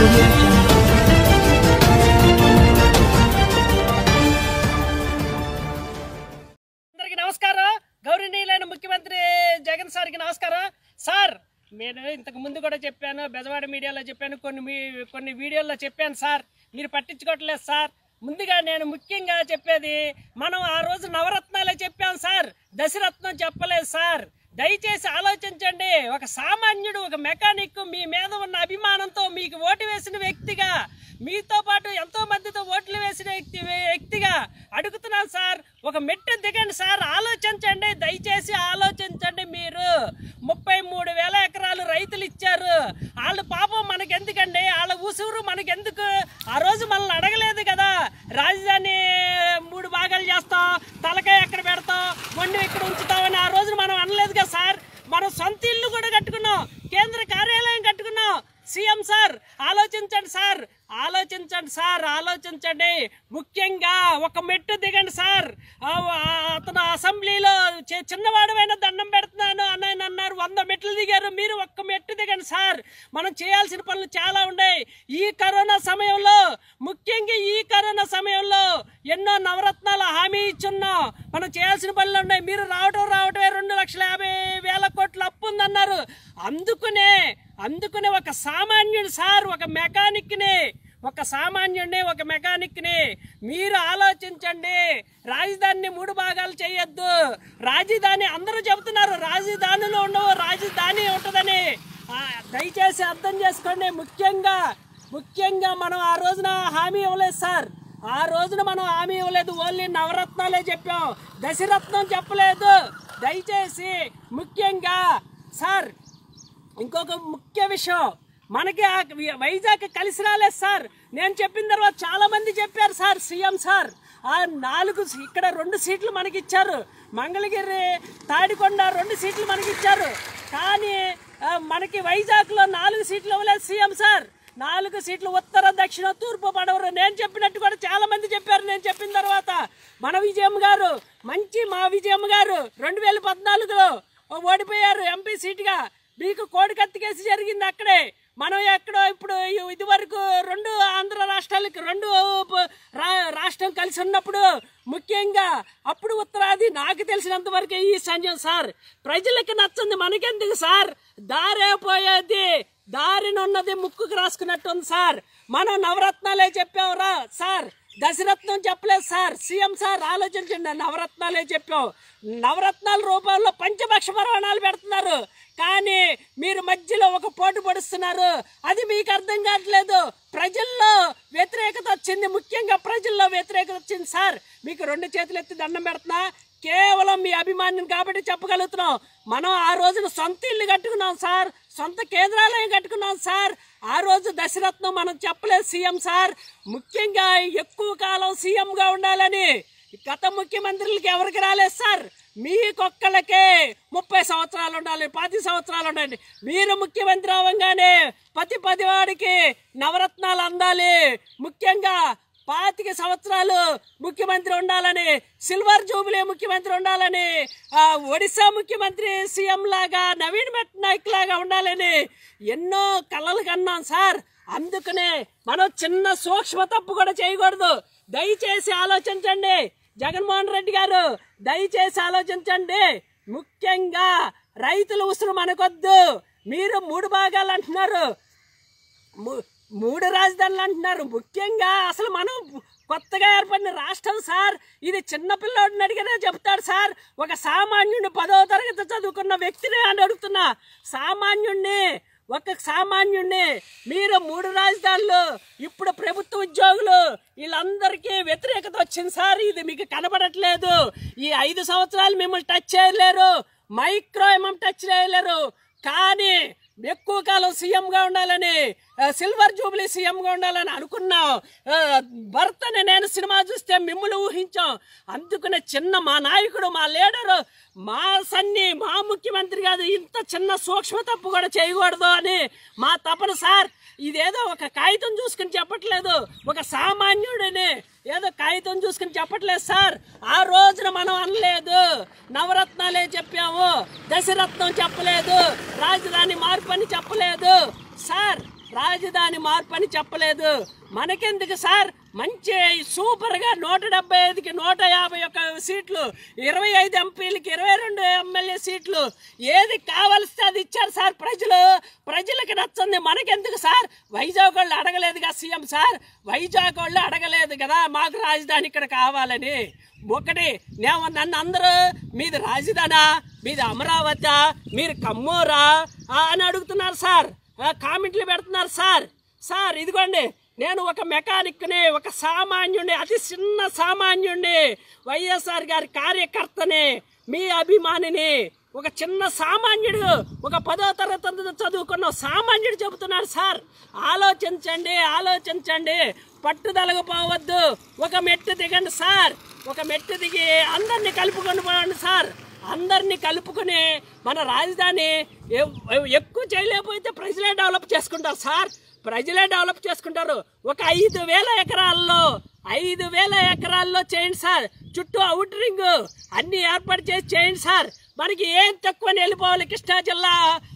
audio jungle. అందరికి నమస్కారం గౌరవనీయులైన ముఖ్యమంత్రి జగన్ సార్కి నమస్కారం సార్ నేను ఇంతకు ముందు కూడా చెప్పాను బెజవాడ మీడియాలో చెప్పాను కొన్ని మీ కొన్ని వీడియోల్లో చెప్పాను సార్ మీరు పట్టించుకోవట్లేదు సార్ ముందుగా నేను ముఖ్యంగా చెప్పేది మనం ఆ రోజు నవరత్నాలే చెప్పాం సార్ దశరత్నం చెప్పలేదు సార్ దయచేసి ఆలోచించండి ఒక సామాన్యుడు ఒక మెకానిక్ మీ మీద ఉన్న అభిమానంతో మీకు ఓటు వేసిన వ్యక్తిగా మీతో పాటు ఎంతో మందితో ఓట్లు వేసిన వ్యక్తి వ్యక్తిగా అడుగుతున్నాను సార్ ఒక మెట్టు దిగండి సార్ ఆలోచించండి దయచేసి ఆలోచించండి మీరు ముప్పై మూడు వేల ఎకరాలు రైతులు ఇచ్చారు వాళ్ళు పాపం మనకెందుకండి వాళ్ళ ఉసురు మనకెందుకు ఆ రోజు మనల్ని అడగలేదు కదా రాజధాని మూడు భాగాలు చేస్తాం తలకాయ ఎక్కడ పెడతాం వండి ఇక్కడ ఉంచుతామని ఆ రోజు మనం అనలేదు కదా సార్ మనం సొంత ఇల్లు కూడా కట్టుకున్నాం కేంద్ర కార్యాలయం కట్టుకున్నాం సీఎం సార్ ఆలోచించండి సార్ ఆలోచించండి సార్ ఆలోచించండి ముఖ్యంగా ఒక మెట్టు దిగండి సార్ ఆ, ఆ, అతను అసెంబ్లీలో చి- చిన్నవాడమైన దండం పెడుతున్నాను అని ఆయన అన్నారు వంద మెట్లు దిగారు మీరు ఒక్క మెట్టు దిగండి సార్ మనం చేయాల్సిన పనులు చాలా ఉన్నాయి ఈ కరోనా సమయంలో ముఖ్యంగా ఈ కరోనా సమయంలో ఎన్నో నవరత్నాల హామీ ఇచ్చున్నాం మనం చేయాల్సిన పనులు ఉన్నాయి మీరు రావటం రావటమే రెండు లక్షల యాభై వేల కోట్ల అప్పు ఉందన్నారు అందుకునే అందుకునే ఒక సామాన్యుడు సార్ ఒక మెకానిక్ని ఒక సామాన్యుడిని ఒక మెకానిక్ని మీరు ఆలోచించండి రాజధానిని మూడు భాగాలు చేయొద్దు రాజధాని అందరూ చెబుతున్నారు రాజధానిలో ఉండవు రాజధాని ఉంటుందని ఆ, దయచేసి అర్థం చేసుకోండి ముఖ్యంగా ముఖ్యంగా మనం ఆ రోజున హామీ ఇవ్వలేదు సార్ ఆ రోజున మనం హామీ ఇవ్వలేదు ఓన్లీ నవరత్నాలే చెప్పాం దశరత్నం చెప్పలేదు దయచేసి ముఖ్యంగా సార్ ఇంకొక ముఖ్య విషయం మనకి ఆ వైజాగ్ కలిసి రాలేదు సార్ నేను చెప్పిన తర్వాత చాలా మంది చెప్పారు సార్ సీఎం సార్ ఆ నాలుగు సీ- ఇక్కడ రెండు సీట్లు మనకి ఇచ్చారు మంగళగిరి తాడికొండ రెండు సీట్లు మనకి ఇచ్చారు కానీ ఆ, మనకి వైజాగ్లో నాలుగు సీట్లు ఇవ్వలేదు సీఎం సార్ నాలుగు సీట్లు ఉత్తర దక్షిణ తూర్పు పడవరు నేను చెప్పినట్టు కూడా చాలా మంది చెప్పారు నేను చెప్పిన తర్వాత మన విజయమ్మ గారు మంచి మా విజయమ్మ గారు రెండు వేల పద్నాలుగులో ఓడిపోయారు ఎంపీ సీటుగా మీకు కోడికత్తి కేసు జరిగింది అక్కడే మనం ఎక్కడో ఇప్పుడు ఇది వరకు రెండు ఆంధ్ర రాష్ట్రాలకి రెండు ప- రా- రాష్ట్రం కలిసి ఉన్నప్పుడు ముఖ్యంగా అప్పుడు ఉత్తరాది నాకు తెలిసినంత వరకు ఈ సంజయ్ సార్ ప్రజలకి నచ్చింది మనకెందుకు సార్ దారే పోయేది దారిని ఉన్నది ముక్కుకు రాసుకున్నట్టు ఉంది సార్ మనం నవరత్నాలే చెప్పావురా సార్ దశరత్నం చెప్పలేదు సార్ సీఎం సార్ ఆలోచించండి నవరత్నాలే చెప్పాం నవరత్నాల రూపంలో పంచభక్ష పరమాణాలు పెడుతున్నారు కానీ మీరు మధ్యలో ఒక పోటు పడుస్తున్నారు అది మీకు అర్థం కావట్లేదు ప్రజల్లో వ్యతిరేకత వచ్చింది ముఖ్యంగా ప్రజల్లో వ్యతిరేకత వచ్చింది సార్ మీకు రెండు చేతులు ఎత్తి దండం పెడుతున్నా కేవలం మీ అభిమాన్యం కాబట్టి చెప్పగలుగుతున్నాం మనం ఆ రోజున సొంత ఇల్లు కట్టుకున్నాం సార్ సొంత కేంద్రాలయం కట్టుకున్నాం సార్ ఆ రోజు దశరత్నం మనం చెప్పలేదు సీఎం సార్ ముఖ్యంగా ఎక్కువ కాలం సీఎంగా ఉండాలని గత ముఖ్యమంత్రులకి ఎవరికి రాలేదు సార్ మీకొక్కళ్ళకే ముప్పై సంవత్సరాలు ఉండాలి పది సంవత్సరాలు ఉండాలి మీరు ముఖ్యమంత్రి అవ్వగానే పది పదివాడికి నవరత్నాలు అందాలి ముఖ్యంగా పాతిక సంవత్సరాలు ముఖ్యమంత్రి ఉండాలని సిల్వర్ జూబిలీ ముఖ్యమంత్రి ఉండాలని ఆ, ఒడిశా ముఖ్యమంత్రి సీఎం లాగా నవీన్ పట్నాయక్ లాగా ఉండాలని ఎన్నో కలలు కన్నాం సార్ అందుకనే మనం చిన్న సూక్ష్మ తప్పు కూడా చేయకూడదు దయచేసి ఆలోచించండి జగన్మోహన్ రెడ్డి గారు దయచేసి ఆలోచించండి ముఖ్యంగా రైతుల ఉసురు మనకొద్దు మీరు మూడు భాగాలు అంటున్నారు ము- మూడు రాజధానులు అంటున్నారు ముఖ్యంగా అసలు మనం కొత్తగా ఏర్పడిన రాష్ట్రం సార్ ఇది చిన్న పిల్లోడిని అడిగినా చెప్తాడు సార్ ఒక సామాన్యుడిని పదవ తరగతి చదువుకున్న వ్యక్తిని అని అడుగుతున్నా సామాన్యుణ్ణి ఒక సామాన్యుణ్ణి మీరు మూడు రాజధానులు ఇప్పుడు ప్రభుత్వ ఉద్యోగులు వీళ్ళందరికీ వ్యతిరేకత వచ్చింది సార్ ఇది మీకు కనబడట్లేదు ఈ ఐదు సంవత్సరాలు మిమ్మల్ని టచ్ చేయలేరు మైక్రో ఏమం టచ్ చేయలేరు కానీ ఎక్కువ కాలం సీఎంగా ఉండాలని ఆ, సిల్వర్ జూబ్లీ సీఎంగా ఉండాలని అనుకున్నాం ఆ, భర్తని నేను సినిమా చూస్తే మిమ్మల్ని ఊహించాం అందుకనే చిన్న మా నాయకుడు మా లీడరు మా సన్ని మా ముఖ్యమంత్రి కాదు ఇంత చిన్న సూక్ష్మ తప్పు కూడా చేయకూడదు అని మా తపన సార్ ఇదేదో ఒక కాగితం చూసుకుని చెప్పట్లేదు ఒక సామాన్యుడిని ఏదో కాగితం చూసుకుని చెప్పట్లేదు సార్ ఆ రోజున మనం అనలేదు నవరత్నాలే చెప్పాము దశరత్నం చెప్పలేదు రాజధాని మార్పు అని చెప్పలేదు సార్ రాజధాని మార్పు అని చెప్పలేదు మనకెందుకు సార్ మంచి సూపర్ గా నూట డెబ్బై ఐదుకి నూట యాభై ఒక్క సీట్లు ఇరవై ఐదు ఎంపీలకి ఇరవై రెండు ఎమ్మెల్యే సీట్లు ఏది కావలిస్తే అది ఇచ్చారు సార్ ప్రజలు ప్రజలకు నచ్చింది మనకెందుకు సార్ వైజాగ్ వాళ్ళు అడగలేదుగా సీఎం సార్ వైజాగ్ వాళ్ళు అడగలేదు కదా మాకు రాజధాని ఇక్కడ కావాలని ఒకటి నేను నన్ను అందరూ మీది రాజధానా మీది అమరావతి మీరు కమ్మూరా ఆ, అని అడుగుతున్నారు సార్ ఆ, కామెంట్లు పెడుతున్నారు సార్ సార్ ఇదిగోండి నేను ఒక మెకానిక్ని ఒక సామాన్యుడిని అతి చిన్న సామాన్యుడిని వైఎస్ఆర్ గారి కార్యకర్తని మీ అభిమానిని ఒక చిన్న సామాన్యుడు ఒక పదో తరగతి చదువుకున్న సామాన్యుడు చెబుతున్నాడు సార్ ఆలోచించండి ఆలోచించండి పట్టుదలకు పోవద్దు ఒక మెట్టు దిగండి సార్ ఒక మెట్టు దిగి అందరినీ కలుపుకొని పోండి సార్ అందరినీ కలుపుకొని మన రాజధాని ఎ- ఎక్కువ చేయలేకపోతే ప్రజలే డెవలప్ చేసుకుంటారు సార్ ప్రజలే డెవలప్ చేసుకుంటారు ఒక ఐదు వేల ఎకరాల్లో ఐదు వేల ఎకరాల్లో చేయండి సార్ చుట్టూ అవుట్ రింగ్ అన్ని ఏర్పాటు చేసి చేయండి సార్ మనకి ఏం తక్కువ వెళ్ళిపోవాలి కృష్ణా జిల్లా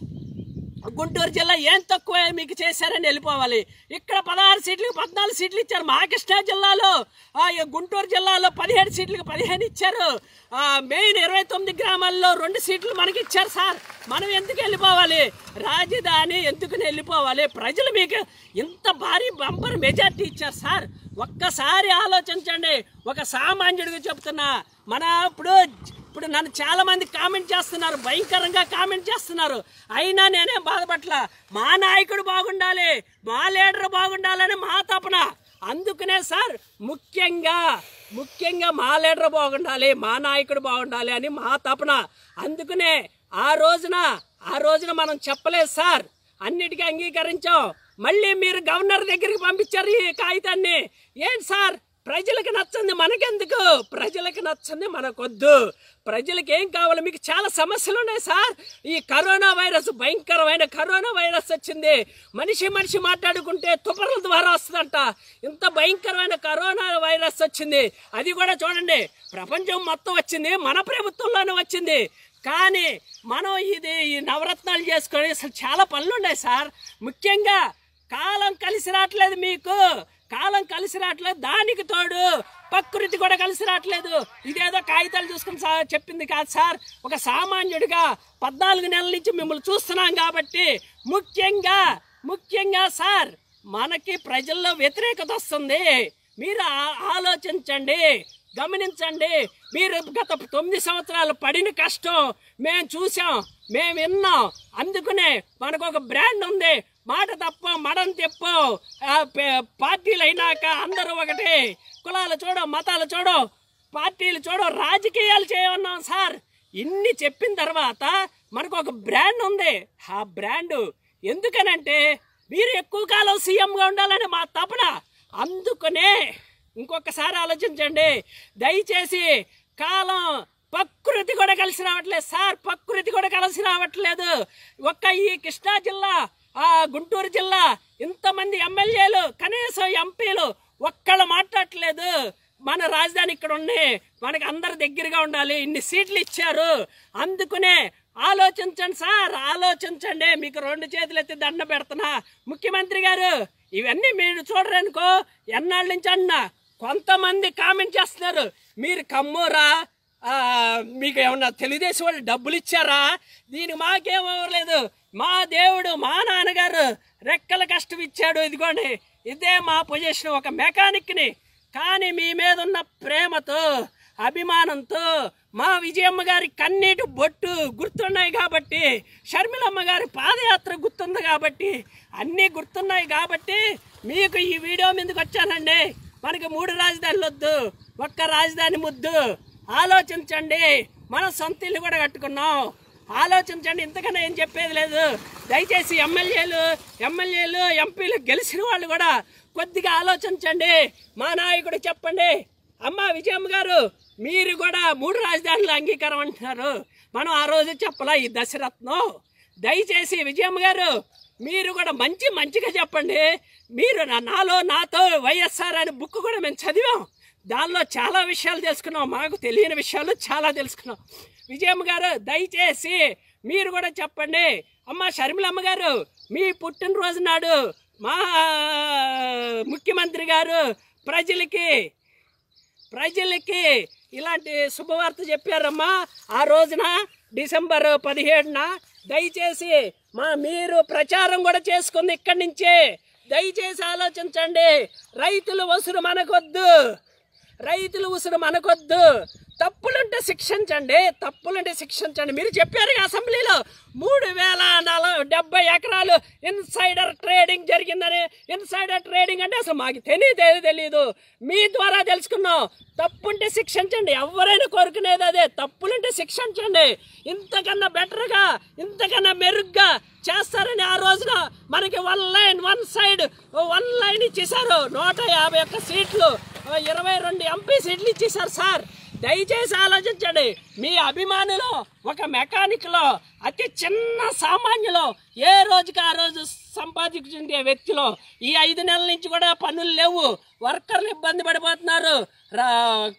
గుంటూరు జిల్లా ఏం తక్కువ మీకు చేశారని వెళ్ళిపోవాలి ఇక్కడ పదహారు సీట్లకు పద్నాలుగు సీట్లు ఇచ్చారు మా కృష్ణా జిల్లాలో ఆ, ఈ గుంటూరు జిల్లాలో పదిహేడు సీట్లకు పదిహేను ఇచ్చారు ఆ, మెయిన్ ఇరవై తొమ్మిది గ్రామాల్లో రెండు సీట్లు మనకి ఇచ్చారు సార్ మనం ఎందుకు వెళ్ళిపోవాలి రాజధాని ఎందుకు వెళ్ళిపోవాలి ప్రజలు మీకు ఇంత భారీ బంపర్ మెజార్టీ ఇచ్చారు సార్ ఒక్కసారి ఆలోచించండి ఒక సామాన్యుడిగా చెప్తున్నా మన ఇప్పుడు ఇప్పుడు నన్ను చాలా మంది కామెంట్ చేస్తున్నారు భయంకరంగా కామెంట్ చేస్తున్నారు అయినా నేనేం బాధపట్ల మా నాయకుడు బాగుండాలి మా లీడర్ బాగుండాలని మా తపన అందుకనే సార్ ముఖ్యంగా ముఖ్యంగా మా లీడర్ బాగుండాలి మా నాయకుడు బాగుండాలి అని మా తపన అందుకనే ఆ రోజున ఆ రోజున మనం చెప్పలేదు సార్ అన్నిటికీ అంగీకరించాం మళ్ళీ మీరు గవర్నర్ దగ్గరికి పంపించారు ఈ కాగితాన్ని ఏంటి సార్ ప్రజలకు నచ్చింది మనకెందుకు ప్రజలకు నచ్చింది మనకొద్దు ప్రజలకు ఏం కావాలి మీకు చాలా సమస్యలు ఉన్నాయి సార్ ఈ కరోనా వైరస్ భయంకరమైన కరోనా వైరస్ వచ్చింది మనిషి మనిషి మాట్లాడుకుంటే తుపర్ల ద్వారా వస్తుందంట ఇంత భయంకరమైన కరోనా వైరస్ వచ్చింది అది కూడా చూడండి ప్రపంచం మొత్తం వచ్చింది మన ప్రభుత్వంలోనే వచ్చింది కానీ మనం ఇది ఈ నవరత్నాలు చేసుకొని అసలు చాలా పనులు ఉన్నాయి సార్ ముఖ్యంగా కాలం కలిసి రావట్లేదు మీకు కాలం కలిసి రావట్లేదు దానికి తోడు ప్రకృతి కూడా కలిసి రావట్లేదు ఇదేదో కాగితాలు చూసుకుని సా- చెప్పింది కాదు సార్ ఒక సామాన్యుడిగా పద్నాలుగు నెలల నుంచి మిమ్మల్ని చూస్తున్నాం కాబట్టి ముఖ్యంగా ముఖ్యంగా సార్ మనకి ప్రజల్లో వ్యతిరేకత వస్తుంది మీరు ఆ- ఆలోచించండి గమనించండి మీరు గత తొమ్మిది సంవత్సరాలు పడిన కష్టం మేము చూసాం మేము విన్నాం అందుకనే మనకు ఒక బ్రాండ్ ఉంది మాట తప్ప మడం తెప్పు ఆ, పే- పార్టీలు అయినాక అందరూ ఒకటి కులాలు చూడం మతాలు చూడం పార్టీలు చూడం రాజకీయాలు చేయమన్నాం సార్ ఇన్ని చెప్పిన తర్వాత మనకు ఒక బ్రాండ్ ఉంది ఆ బ్రాండ్ ఎందుకనంటే మీరు ఎక్కువ కాలం సీఎంగా ఉండాలని మా తపన అందుకనే ఇంకొకసారి ఆలోచించండి దయచేసి కాలం ప్రకృతి కూడా కలిసి రావట్లేదు సార్ ప్రకృతి కూడా కలిసి రావట్లేదు ఒక్క ఈ కృష్ణా జిల్లా ఆ గుంటూరు జిల్లా ఇంతమంది ఎమ్మెల్యేలు కనీసం ఎంపీలు ఒక్కళ్ళు మాట్లాడట్లేదు మన రాజధాని ఇక్కడ ఉంది మనకి అందరి దగ్గరగా ఉండాలి ఇన్ని సీట్లు ఇచ్చారు అందుకునే ఆలోచించండి సార్ ఆలోచించండి మీకు రెండు చేతులు ఎత్తి దండ పెడుతున్నా ముఖ్యమంత్రి గారు ఇవన్నీ మీరు చూడరనుకో ఎన్నాళ్ళ నుంచి అన్నా కొంతమంది కామెంట్ చేస్తున్నారు మీరు కమ్మూరా ఆ, మీకు ఏమన్నా తెలుగుదేశం వాళ్ళు డబ్బులు ఇచ్చారా దీనికి మాకేం అవ్వలేదు మా దేవుడు మా నాన్నగారు రెక్కల కష్టం ఇచ్చాడు ఇదిగోండి ఇదే మా పొజిషన్ ఒక మెకానిక్ని కానీ మీ మీద ఉన్న ప్రేమతో అభిమానంతో మా విజయమ్మ గారి కన్నీటి బొట్టు గుర్తున్నాయి కాబట్టి షర్మిలమ్మ గారి పాదయాత్ర గుర్తుంది కాబట్టి అన్నీ గుర్తున్నాయి కాబట్టి మీకు ఈ వీడియో మీదకి వచ్చానండి మనకి మూడు రాజధానులు వద్దు ఒక్క రాజధాని ముద్దు ఆలోచించండి మనం సొంత ఇల్లు కూడా కట్టుకున్నాం ఆలోచించండి ఇంతకన్నా ఏం చెప్పేది లేదు దయచేసి ఎమ్మెల్యేలు ఎమ్మెల్యేలు ఎంపీలు గెలిచిన వాళ్ళు కూడా కొద్దిగా ఆలోచించండి మా నాయకుడు చెప్పండి అమ్మ విజయమ్మ గారు మీరు కూడా మూడు రాజధానులు అంగీకారం అంటున్నారు మనం ఆ రోజు చెప్పలా ఈ దశరత్నం దయచేసి విజయమ్మ గారు మీరు కూడా మంచి మంచిగా చెప్పండి మీరు నా- నాలో నాతో వైఎస్ఆర్ అనే బుక్ కూడా మేము చదివాం దానిలో చాలా విషయాలు తెలుసుకున్నాం మాకు తెలియని విషయాలు చాలా తెలుసుకున్నాం విజయమ్మ గారు దయచేసి మీరు కూడా చెప్పండి అమ్మ షర్మిలమ్మ గారు మీ పుట్టినరోజు నాడు మా ముఖ్యమంత్రి గారు ప్రజలకి ప్రజలకి ఇలాంటి శుభవార్త చెప్పారమ్మా ఆ రోజున డిసెంబర్ పదిహేడున దయచేసి మా మీరు ప్రచారం కూడా చేసుకుంది ఇక్కడి నుంచే దయచేసి ఆలోచించండి రైతులు ఉసురు మనకొద్దు రైతులు ఉసురు మనకొద్దు తప్పులుంటే శిక్షించండి తప్పులుంటే శిక్షించండి మీరు చెప్పారు కదా అసెంబ్లీలో మూడు వేల నలభై డెబ్బై ఎకరాలు ఇన్సైడర్ ట్రేడింగ్ జరిగిందని ఇన్సైడర్ ట్రేడింగ్ అంటే అసలు మాకు తెలియదు తెలియదు మీ ద్వారా తెలుసుకున్నాం తప్పుంటే శిక్షించండి ఎవరైనా కోరుకునేది అదే తప్పులుంటే శిక్షించండి ఇంతకన్నా బెటర్గా ఇంతకన్నా మెరుగ్గా చేస్తారని ఆ రోజున మనకి one line one side one line ఇచ్చేశారు నూట యాభై ఒక్క సీట్లు ఇరవై రెండు ఎంపీ సీట్లు ఇచ్చేశారు సార్ దయచేసి ఆలోచించండి మీ అభిమానులు ఒక మెకానిక్లో అతి చిన్న సామాన్యులో ఏ రోజుకి ఆ రోజు సంపాదించుండే వ్యక్తిలో ఈ ఐదు నెలల నుంచి కూడా పనులు లేవు వర్కర్లు ఇబ్బంది పడిపోతున్నారు రా-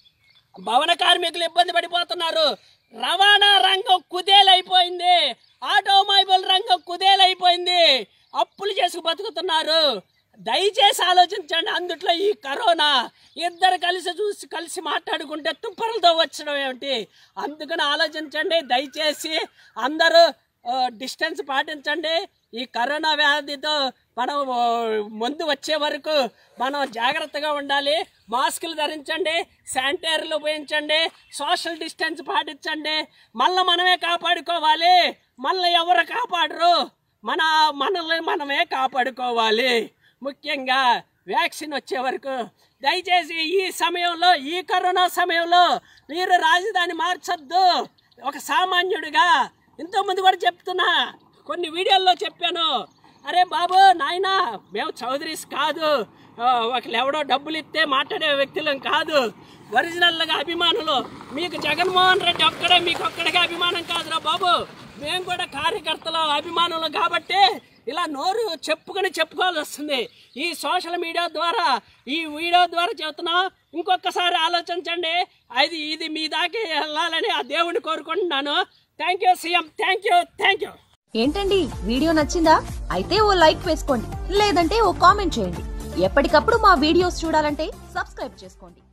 భవన కార్మికులు ఇబ్బంది పడిపోతున్నారు రవాణా రంగం కుదేలైపోయింది ఆటోమొబైల్ రంగం కుదేలైపోయింది అప్పులు చేసుకు బతుకుతున్నారు దయచేసి ఆలోచించండి అందుట్లో ఈ కరోనా ఇద్దరు కలిసి చూసి కలిసి మాట్లాడుకుంటే తుప్పరులతో వచ్చడం ఏమిటి అందుకని ఆలోచించండి దయచేసి అందరూ డిస్టెన్స్ పాటించండి ఈ కరోనా వ్యాధితో మనం ఆ, ముందు వచ్చే వరకు మనం జాగ్రత్తగా ఉండాలి మాస్కులు ధరించండి శానిటైజర్లు ఉపయోగించండి సోషల్ డిస్టెన్స్ పాటించండి మళ్ళీ మనమే కాపాడుకోవాలి మళ్ళీ ఎవరు కాపాడరు మన మనల్ని మనమే కాపాడుకోవాలి ముఖ్యంగా వ్యాక్సిన్ వచ్చే వరకు దయచేసి ఈ సమయంలో ఈ కరోనా సమయంలో మీరు రాజధాని మార్చొద్దు ఒక సామాన్యుడిగా ఇంతకుముందు కూడా చెప్తున్నా కొన్ని వీడియోల్లో చెప్పాను అరే బాబు నాయనా మేము చౌదరీస్ కాదు ఆ, ఒకళ్ళు ఎవడో డబ్బులు ఇస్తే మాట్లాడే వ్యక్తులం కాదు ఒరిజినల్గా అభిమానులు మీకు జగన్మోహన్ రెడ్డి ఒక్కడే మీకు ఒక్కడికే అభిమానం కాదురా బాబు మేము కూడా కార్యకర్తలు అభిమానులు కాబట్టి ఇలా నోరు చెప్పుకొని చెప్పుకోవాల్సి వస్తుంది ఈ సోషల్ మీడియా ద్వారా ఈ వీడియో ద్వారా చెబుతున్నాం ఇంకొకసారి ఆలోచించండి అది ఇది మీ దాకా వెళ్ళాలని ఆ దేవుడిని కోరుకుంటున్నాను thank you CM thank you thank you ఏంటండి వీడియో నచ్చిందా అయితే ఓ లైక్ వేసుకోండి లేదంటే ఓ కామెంట్ చేయండి ఎప్పటికప్పుడు మా వీడియోస్ చూడాలంటే సబ్స్క్రైబ్ చేసుకోండి